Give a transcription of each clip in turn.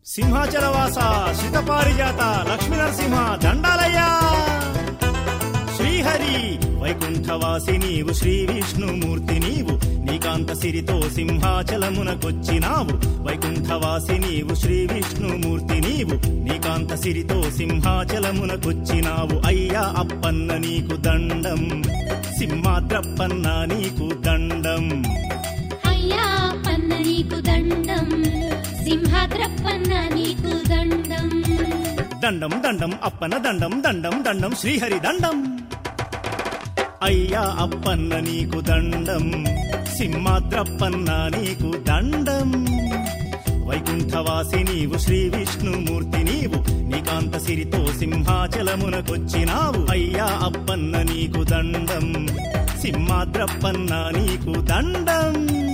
సింహాచలవాస శితపారిజాత లక్ష్మీ నరసింహ దండాలయ్యా శ్రీహరి వైకుంఠవాసి నీవు శ్రీ విష్ణుమూర్తి నీవు నీకాంత సిరితో సింహాచలమునకొచ్చినావు వైకుంఠవాసి నీవు శ్రీ విష్ణుమూర్తి నీవు నీకాంత సిరితో సింహాచలమునకొచ్చినావు అయ్యా అప్పన్న నీకు దండం సింహాద్రప్పన్న నీకు దండం అయ్యా పన్న నీకు దండం సింహాద్రప్పన్న నీకు దండం దండం దండం అప్పన దండం దండం దండం శ్రీహరి దండం అయ్యా అప్పన్న నీకు దండం సింహాద్రప్పన్న నీకు దండం వైకుంఠవాసి నీవు శ్రీ విష్ణుమూర్తి నీవు నీకాంత సిరితో సింహాచలమునకొచ్చినావు అయ్యా అప్పన్న నీకు దండం సింహాద్రప్పన్న నీకు దండం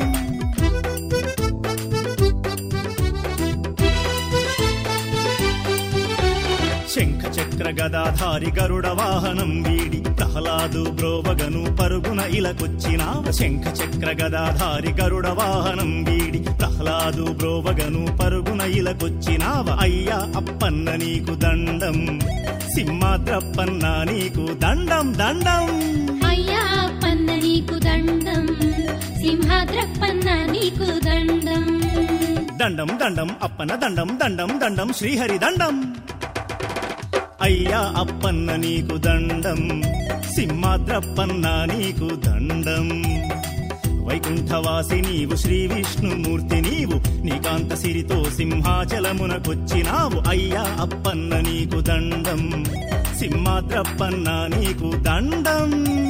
శంఖ చక్ర గదాధారి గరుడ వాహనం వీడి ప్రహ్లాదు బ్రోవగను పరుగున ఇలకొచ్చినావ శంఖ చక్ర గదాధారి గరుడ వాహనం వీడి ప్రహ్లాదు బ్రోవగను పరుగున ఇలకొచ్చినావ అయ్యా అప్పన్న నీకు దండం సింహాద్రప్పన్న నీకు దండం దండం అయ్యా పన్న నీకు దండం సింహాద్రప్పన్న నీకు దండం దండం దండం అప్పన దండం దండం దండం శ్రీహరి దండం అయ్యా అప్పన్న నీకు దండం సింహాద్రప్పన్న నీకు దండం వైకుంఠవాసి నీవు శ్రీ విష్ణుమూర్తి నీవు నీకాంత సిరితో సింహాచలమునకొచ్చినావు అయ్యా అప్పన్న నీకు దండం సింహాద్రప్పన్న నీకు దండం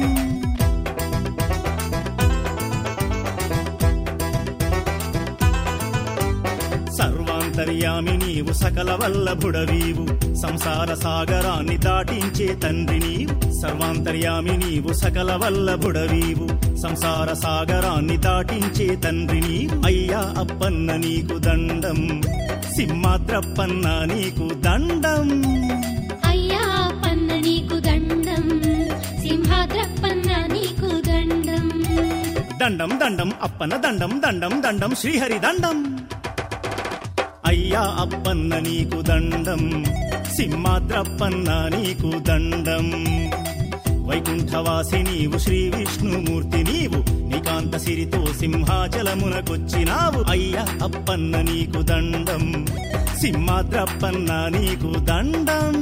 సర్వాంతర్యామి నీవు సకల వల్లభుడవీవు సంసార సాగరాన్ని దాటించే తండ్రి నీవు సర్వాంతర్యామి నీవు సకల వల్లభుడవీవు సంసార సాగరాన్ని దాటించే తండ్రి నీవు అయ్యా అప్పన్న నీకు దండం సింహాద్రప్పన్న నీకు దండం అయ్యా పన్న నీకు దండం సింహాద్రప్పన్న నీకు దండం దండం దండం అప్పన్న దండం దండం దండం శ్రీహరి దండం అయ్యా అప్పన్న నీకు దండం సింహాద్రప్పన్న నీకు దండం వైకుంఠవాసి నీవు శ్రీ విష్ణుమూర్తి నీవు నీకాంత సిరితో సింహాచలమునకొచ్చినావు అయ్యా అప్పన్న నీకు దండం సింహాద్రప్పన్న నీకు దండం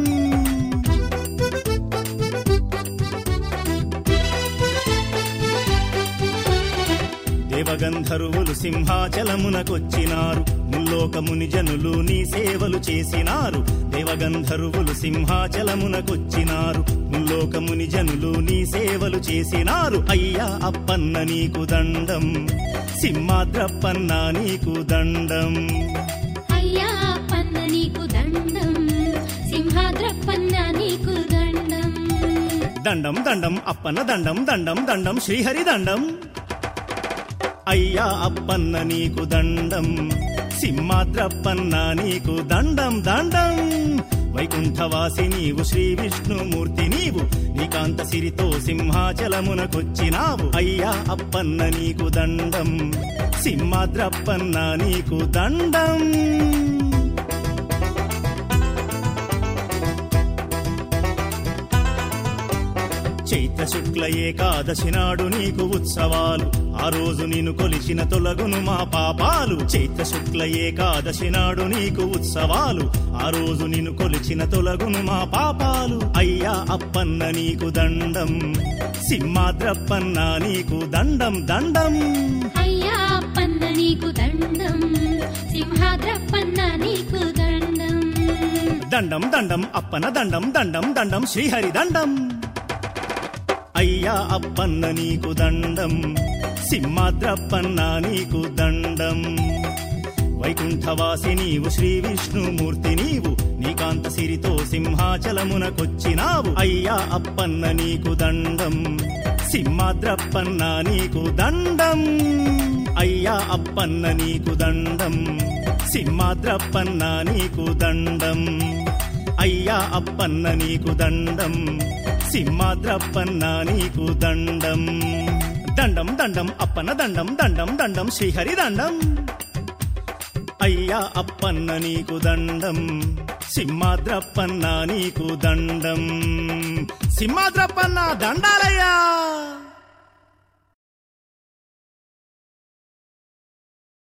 దేవగంధర్వులు సింహాచలమునకొచ్చినారు ముల్లోకముని జనులు నీ సేవలు చేసినారు దేవగంధర్వులు సింహాచలమునకొచ్చినారు ముల్లోకముని జనులు నీ సేవలు చేసినారు అయ్యా అప్పన్న నీకు దండం సింహాద్రప్పన్న నీకు దండం అయ్యా పన్న నీకు దండం సింహాద్రప్పన్న నీకు దండం దండం దండం అప్పన్న దండం దండం దండం శ్రీహరి దండం అయ్యా అప్పన్న నీకు దండం సింహాద్రప్పన్న నీకు దండం దండం వైకుంఠవాసి నీవు శ్రీ విష్ణుమూర్తి నీవు నీకాంత సిరితో సింహాచలమునకొచ్చినావు అయ్యా అప్పన్న నీకు దండం సింహాద్రప్పన్న నీకు దండం చైత్ర శుక్ల ఏకాదశి నాడు నీకు ఉత్సవాలు ఆ రోజు నిన్ను కొలిచిన తొలగును మా పాపాలు చైత్ర శుక్ల ఏకాదశి నాడు నీకు ఉత్సవాలు ఆ రోజు నిన్ను కొలిచిన తొలగును మా పాపాలు అయ్యా అప్పన్న నీకు దండం సింహాద్రప్పన్న నీకు దండం దండం అయ్యా పన్న నీకు దండం సింహాద్రప్పన్న నీకు దండం దండం దండం అప్పన దండం దండం దండం శ్రీహరి దండం అయ్యా అప్పన్న నీకు దండం సింహాద్రప్పన్న నీకు దండం వైకుంఠవాసి నీవు శ్రీ విష్ణుమూర్తి నీవు నీకాంత సిరితో సింహాచలమునకొచ్చినావు అయ్యా అప్పన్న నీకు దండం సింహాద్రప్పన్న నీకు దండం అయ్యా అప్పన్న నీకు దండం సింహాద్రప్పన్న నీకు దండం అయ్యా అప్పన్న నీకు దండం సింహాద్రప్పన్న నీకు దండం దండం దండం అప్పన్న దండం దండం దండం శ్రీహరి దండం అయ్యా అప్పన్న నీకు దండం సింహాద్రప్పన్న నీకు దండం సింహాద్రప్పన్న దండాలయ్యా